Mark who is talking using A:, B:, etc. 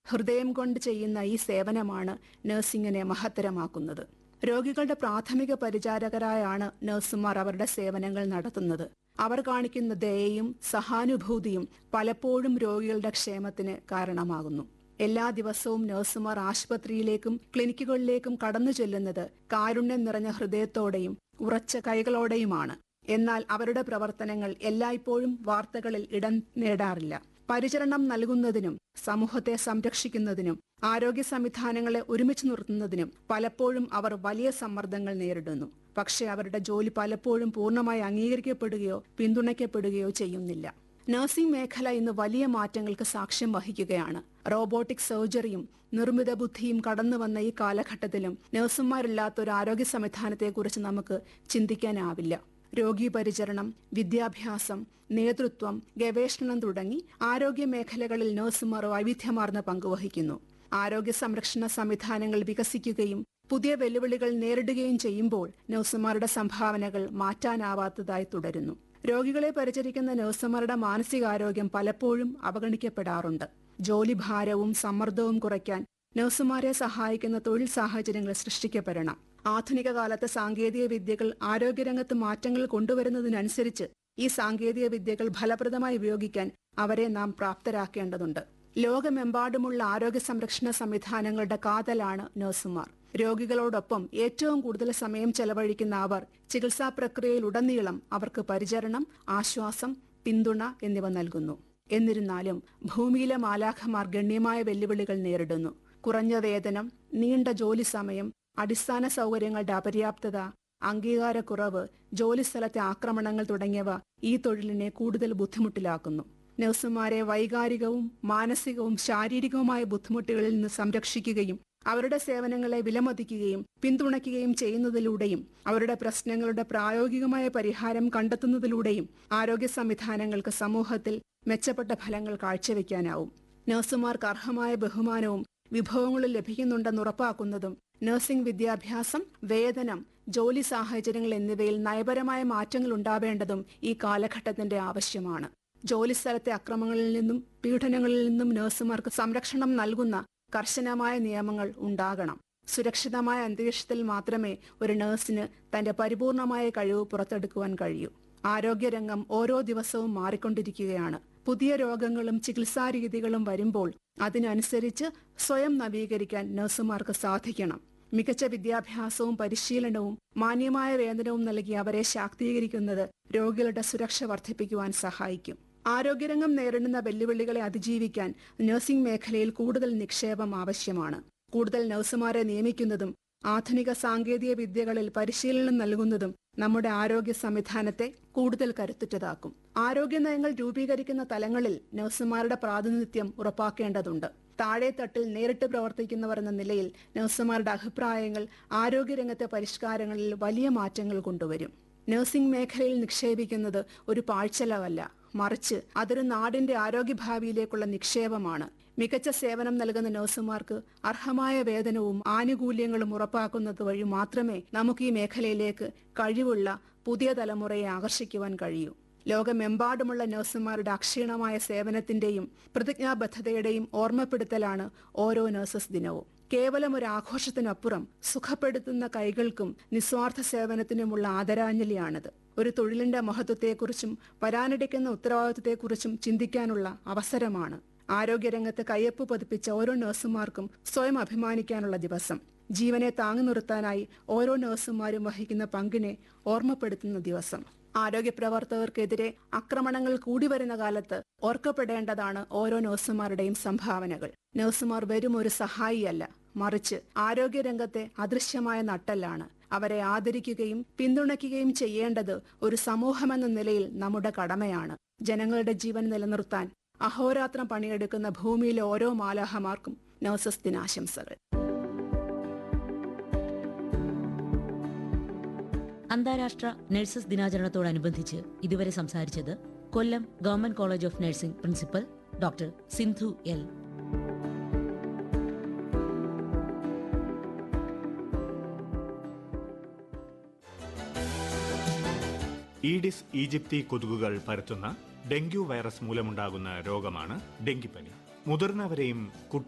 A: ഹൃദയം കൊണ്ട് ചെയ്യുന്ന ഈ സേവനമാണ് നഴ്സിംഗിനെ മഹത്തരമാക്കുന്നത് രോഗികളുടെ പ്രാഥമിക പരിചാരകരായാണ് നഴ്സുമാർ അവരുടെ സേവനങ്ങൾ നടത്തുന്നത് അവർ കാണിക്കുന്ന ദയയും സഹാനുഭൂതിയും പലപ്പോഴും രോഗികളുടെ ക്ഷേമത്തിന് കാരണമാകുന്നു എല്ലാ ദിവസവും നഴ്സുമാർ ആശുപത്രിയിലേക്കും ക്ലിനിക്കുകളിലേക്കും കടന്നു ചെല്ലുന്നത് കാരുണ്യം നിറഞ്ഞ ഹൃദയത്തോടെയും ഉറച്ച കൈകളോടെയുമാണ് എന്നാൽ അവരുടെ പ്രവർത്തനങ്ങൾ എല്ലായ്പ്പോഴും വാർത്തകളിൽ ഇടം നേടാറില്ല പരിചരണം നൽകുന്നതിനും സമൂഹത്തെ സംരക്ഷിക്കുന്നതിനും ആരോഗ്യ സംവിധാനങ്ങളെ ഒരുമിച്ച് നിർത്തുന്നതിനും പലപ്പോഴും അവർ വലിയ സമ്മർദ്ദങ്ങൾ നേരിടുന്നു പക്ഷേ അവരുടെ ജോലി പലപ്പോഴും പൂർണ്ണമായി അംഗീകരിക്കപ്പെടുകയോ പിന്തുണയ്ക്കപ്പെടുകയോ ചെയ്യുന്നില്ല നഴ്സിംഗ് മേഖല ഇന്ന് വലിയ മാറ്റങ്ങൾക്ക് സാക്ഷ്യം വഹിക്കുകയാണ് റോബോട്ടിക് സർജറിയും നിർമ്മിത ബുദ്ധിയും കടന്നു വന്ന ഈ കാലഘട്ടത്തിലും നഴ്സുമാരില്ലാത്ത ഒരു ആരോഗ്യ സംവിധാനത്തെക്കുറിച്ച് നമുക്ക് ചിന്തിക്കാനാവില്ല രോഗി പരിചരണം വിദ്യാഭ്യാസം നേതൃത്വം ഗവേഷണം തുടങ്ങി ആരോഗ്യ മേഖലകളിൽ നഴ്സുമാർ വൈവിധ്യമാർന്ന പങ്കുവഹിക്കുന്നു ആരോഗ്യ സംരക്ഷണ സംവിധാനങ്ങൾ വികസിക്കുകയും പുതിയ വെല്ലുവിളികൾ നേരിടുകയും ചെയ്യുമ്പോൾ നഴ്സുമാരുടെ സംഭാവനകൾ മാറ്റാനാവാത്തതായി തുടരുന്നു രോഗികളെ പരിചരിക്കുന്ന നഴ്സുമാരുടെ മാനസികാരോഗ്യം പലപ്പോഴും അവഗണിക്കപ്പെടാറുണ്ട് ജോലി ഭാരവും സമ്മർദ്ദവും കുറയ്ക്കാൻ നഴ്സുമാരെ സഹായിക്കുന്ന തൊഴിൽ സാഹചര്യങ്ങൾ സൃഷ്ടിക്കപ്പെടണം ആധുനിക കാലത്തെ സാങ്കേതിക വിദ്യകൾ ആരോഗ്യരംഗത്ത് മാറ്റങ്ങൾ കൊണ്ടുവരുന്നതിനനുസരിച്ച് ഈ സാങ്കേതിക വിദ്യകൾ ഫലപ്രദമായി ഉപയോഗിക്കാൻ അവരെ നാം പ്രാപ്തരാക്കേണ്ടതുണ്ട് ലോകമെമ്പാടുമുള്ള ആരോഗ്യ സംരക്ഷണ സംവിധാനങ്ങളുടെ കാതലാണ് നഴ്സുമാർ രോഗികളോടൊപ്പം ഏറ്റവും കൂടുതൽ സമയം ചെലവഴിക്കുന്ന അവർ ചികിത്സാ പ്രക്രിയയിലുടനീളം അവർക്ക് പരിചരണം ആശ്വാസം പിന്തുണ എന്നിവ നൽകുന്നു എന്നിരുന്നാലും ഭൂമിയിലെ മാലാഖമാർ ഗണ്യമായ വെല്ലുവിളികൾ നേരിടുന്നു കുറഞ്ഞ വേതനം നീണ്ട ജോലി സമയം അടിസ്ഥാന സൗകര്യങ്ങളുടെ അപര്യാപ്തത അംഗീകാരക്കുറവ് ജോലിസ്ഥലത്തെ ആക്രമണങ്ങൾ തുടങ്ങിയവ ഈ തൊഴിലിനെ കൂടുതൽ ബുദ്ധിമുട്ടിലാക്കുന്നു നഴ്സുമാരെ വൈകാരികവും മാനസികവും ശാരീരികവുമായ ബുദ്ധിമുട്ടുകളിൽ നിന്ന് സംരക്ഷിക്കുകയും അവരുടെ സേവനങ്ങളെ വിലമതിക്കുകയും പിന്തുണയ്ക്കുകയും ചെയ്യുന്നതിലൂടെയും അവരുടെ പ്രശ്നങ്ങളുടെ പ്രായോഗികമായ പരിഹാരം കണ്ടെത്തുന്നതിലൂടെയും ആരോഗ്യ സംവിധാനങ്ങൾക്ക് സമൂഹത്തിൽ മെച്ചപ്പെട്ട ഫലങ്ങൾ കാഴ്ചവെക്കാനാവും നഴ്സുമാർക്ക് അർഹമായ ബഹുമാനവും വിഭവങ്ങളും ലഭിക്കുന്നുണ്ടെന്ന് ഉറപ്പാക്കുന്നതും നഴ്സിംഗ് വിദ്യാഭ്യാസം വേതനം ജോലി സാഹചര്യങ്ങൾ എന്നിവയിൽ നയപരമായ മാറ്റങ്ങൾ ഉണ്ടാവേണ്ടതും ഈ കാലഘട്ടത്തിന്റെ ആവശ്യമാണ് ജോലിസ്ഥലത്തെ അക്രമങ്ങളിൽ നിന്നും പീഡനങ്ങളിൽ നിന്നും നഴ്സുമാർക്ക് സംരക്ഷണം നൽകുന്ന കർശനമായ നിയമങ്ങൾ ഉണ്ടാകണം സുരക്ഷിതമായ അന്തരീക്ഷത്തിൽ മാത്രമേ ഒരു നഴ്സിന് തന്റെ പരിപൂർണമായ കഴിവ് പുറത്തെടുക്കുവാൻ കഴിയൂ ആരോഗ്യരംഗം ഓരോ ദിവസവും മാറിക്കൊണ്ടിരിക്കുകയാണ് പുതിയ രോഗങ്ങളും ചികിത്സാ രീതികളും വരുമ്പോൾ അതിനനുസരിച്ച് സ്വയം നവീകരിക്കാൻ നഴ്സുമാർക്ക് സാധിക്കണം മികച്ച വിദ്യാഭ്യാസവും പരിശീലനവും മാന്യമായ വേതനവും നൽകി അവരെ ശാക്തീകരിക്കുന്നത് രോഗികളുടെ സുരക്ഷ വർദ്ധിപ്പിക്കുവാൻ സഹായിക്കും ആരോഗ്യരംഗം നേരിടുന്ന വെല്ലുവിളികളെ അതിജീവിക്കാൻ നഴ്സിംഗ് മേഖലയിൽ കൂടുതൽ നിക്ഷേപം ആവശ്യമാണ് കൂടുതൽ നഴ്സുമാരെ നിയമിക്കുന്നതും ആധുനിക സാങ്കേതിക വിദ്യകളിൽ പരിശീലനം നൽകുന്നതും നമ്മുടെ ആരോഗ്യ സംവിധാനത്തെ കൂടുതൽ കരുത്തുറ്റതാക്കും ആരോഗ്യ നയങ്ങൾ രൂപീകരിക്കുന്ന തലങ്ങളിൽ നഴ്സുമാരുടെ പ്രാതിനിധ്യം ഉറപ്പാക്കേണ്ടതുണ്ട് താഴെത്തട്ടിൽ നേരിട്ട് പ്രവർത്തിക്കുന്നവർ എന്ന നിലയിൽ നഴ്സുമാരുടെ അഭിപ്രായങ്ങൾ ആരോഗ്യരംഗത്തെ പരിഷ്കാരങ്ങളിൽ വലിയ മാറ്റങ്ങൾ കൊണ്ടുവരും നഴ്സിംഗ് മേഖലയിൽ നിക്ഷേപിക്കുന്നത് ഒരു പാഴ്ചലവല്ല മറിച്ച് അതൊരു നാടിന്റെ ആരോഗ്യഭാവിയിലേക്കുള്ള നിക്ഷേപമാണ് മികച്ച സേവനം നൽകുന്ന നഴ്സുമാർക്ക് അർഹമായ വേതനവും ആനുകൂല്യങ്ങളും ഉറപ്പാക്കുന്നത് വഴി മാത്രമേ നമുക്ക് ഈ മേഖലയിലേക്ക് കഴിവുള്ള പുതിയ തലമുറയെ ആകർഷിക്കുവാൻ കഴിയൂ ലോകമെമ്പാടുമുള്ള നഴ്സുമാരുടെ അക്ഷീണമായ സേവനത്തിന്റെയും പ്രതിജ്ഞാബദ്ധതയുടെയും ഓർമ്മപ്പെടുത്തലാണ് ഓരോ നഴ്സസ് ദിനവും കേവലം ഒരു ആഘോഷത്തിനപ്പുറം സുഖപ്പെടുത്തുന്ന കൈകൾക്കും നിസ്വാർത്ഥ സേവനത്തിനുമുള്ള ആദരാഞ്ജലിയാണിത് ഒരു തൊഴിലിന്റെ മഹത്വത്തെക്കുറിച്ചും വരാനിടയ്ക്കുന്ന ഉത്തരവാദിത്വത്തെക്കുറിച്ചും ചിന്തിക്കാനുള്ള അവസരമാണ് ആരോഗ്യരംഗത്ത് കയ്യൊപ്പ് പതിപ്പിച്ച ഓരോ നഴ്സുമാർക്കും സ്വയം അഭിമാനിക്കാനുള്ള ദിവസം ജീവനെ താങ്ങി നിർത്താനായി ഓരോ നഴ്സുമാരും വഹിക്കുന്ന പങ്കിനെ ഓർമ്മപ്പെടുത്തുന്ന ദിവസം ആരോഗ്യ പ്രവർത്തകർക്കെതിരെ ആക്രമണങ്ങൾ കൂടി വരുന്ന കാലത്ത് ഓർക്കപ്പെടേണ്ടതാണ് ഓരോ നഴ്സുമാരുടെയും സംഭാവനകൾ നഴ്സുമാർ വെറും ഒരു സഹായിയല്ല മറിച്ച് ആരോഗ്യരംഗത്തെ അദൃശ്യമായ നട്ടല്ലാണ് അവരെ ആദരിക്കുകയും പിന്തുണയ്ക്കുകയും ചെയ്യേണ്ടത് ഒരു സമൂഹമെന്ന നിലയിൽ നമ്മുടെ കടമയാണ് ജനങ്ങളുടെ ജീവൻ നിലനിർത്താൻ അഹോരാത്രം പണിയെടുക്കുന്ന ഭൂമിയിലെ ഓരോ മാലാഹമാർക്കും നഴ്സസ് ദിനാശംസകൾ
B: അന്താരാഷ്ട്ര നഴ്സസ് ദിനാചരണത്തോടനുബന്ധിച്ച് ഇതുവരെ സംസാരിച്ചത് Kollam government college of nursing principal doctor Sindhu L
C: aedes aegypti കൊതുകുകൾ പരത്തുന്ന ഡെങ്കു വൈറസ് മൂലമുണ്ടാകുന്ന രോഗമാണ് ഡെങ്കിപ്പനി മുതിർന്നവരെയും കുട്ടികളെയും